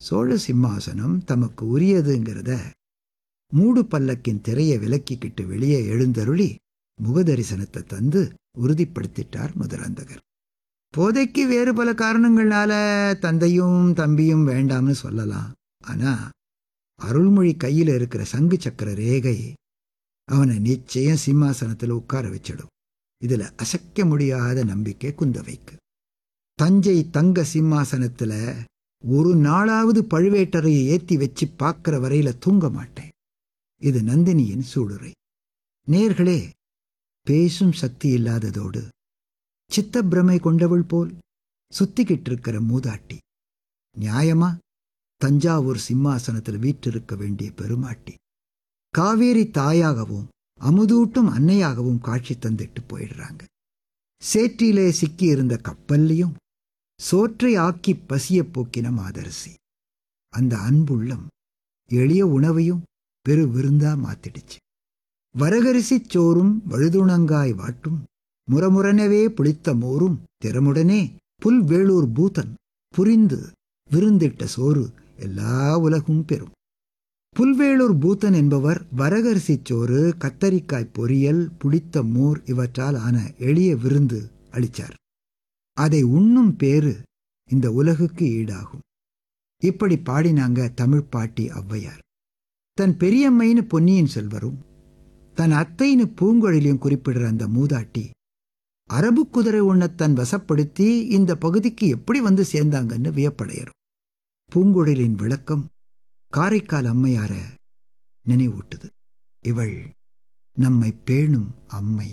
சோழ சிம்மாசனம் தமக்கு உரியதுங்கிறத மூடு பல்லக்கின் திரையை விலக்கிக்கிட்டு வெளியே எழுந்தருளி முகதரிசனத்தை தந்து உறுதிப்படுத்திட்டார் மதுராந்தகர் போதைக்கு வேறு பல காரணங்களால தந்தையும் தம்பியும் வேண்டாம்னு சொல்லலாம் ஆனா அருள்மொழி கையில் இருக்கிற சங்கு சக்கர ரேகை அவனை நிச்சயம் சிம்மாசனத்தில் உட்கார வச்சிடும் இதுல அசைக்க முடியாத நம்பிக்கை குந்தவைக்கு தஞ்சை தங்க சிம்மாசனத்துல ஒரு நாளாவது பழுவேட்டரையை ஏத்தி வச்சு பார்க்கிற வரையில தூங்க மாட்டேன் இது நந்தினியின் சூளுரை நேர்களே பேசும் சக்தி இல்லாததோடு சித்தப்பிரமை கொண்டவள் போல் சுத்திக்கிட்டு இருக்கிற மூதாட்டி நியாயமா தஞ்சாவூர் சிம்மாசனத்தில் வீற்றிருக்க வேண்டிய பெருமாட்டி காவேரி தாயாகவும் அமுதூட்டும் அன்னையாகவும் காட்சி தந்துட்டு போயிடுறாங்க சேற்றிலே சிக்கி இருந்த கப்பல்லையும் சோற்றை ஆக்கி பசிய போக்கின மாதரசி அந்த அன்புள்ளம் எளிய உணவையும் பெரு விருந்தா மாத்திடுச்சு வரகரிசிச் சோறும் வழுதுணங்காய் வாட்டும் முரமுரனவே புளித்த மோரும் திறமுடனே புல் வேளூர் பூதன் புரிந்து விருந்திட்ட சோறு எல்லா உலகும் பெறும் புல்வேளூர் பூத்தன் என்பவர் வரகரிசிச் சோறு கத்தரிக்காய் பொரியல் புளித்த மோர் இவற்றால் ஆன எளிய விருந்து அளிச்சார் அதை உண்ணும் பேரு இந்த உலகுக்கு ஈடாகும் இப்படி பாடினாங்க தமிழ் பாட்டி ஔவையார் தன் பெரியம்மைன்னு பொன்னியின் செல்வரும் தன் அத்தைன்னு பூங்கொழிலையும் குறிப்பிடுற அந்த மூதாட்டி அரபு குதிரை ஒன்றை தன் வசப்படுத்தி இந்த பகுதிக்கு எப்படி வந்து சேர்ந்தாங்கன்னு வியப்படையரும் பூங்குழலின் விளக்கம் காரைக்கால் அம்மையார நினைவூட்டுது இவள் நம்மை பேணும் அம்மை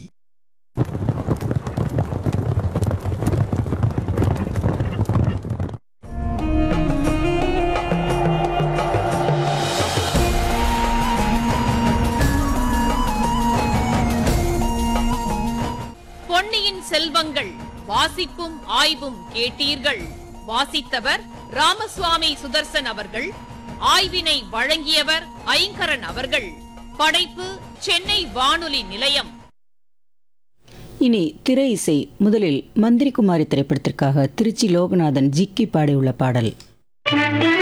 பொன்னியின் செல்வங்கள் வாசிப்பும் ஆய்வும் கேட்டீர்கள் வாசித்தவர் ராமசுவாமி சுதர்சன் அவர்கள் ஆய்வினை வழங்கியவர் ஐங்கரன் அவர்கள் படைப்பு சென்னை வானொலி நிலையம் இனி திரை இசை முதலில் மந்திரி குமாரி திரைப்படத்திற்காக திருச்சி லோகநாதன் ஜிக்கி பாடியுள்ள பாடல்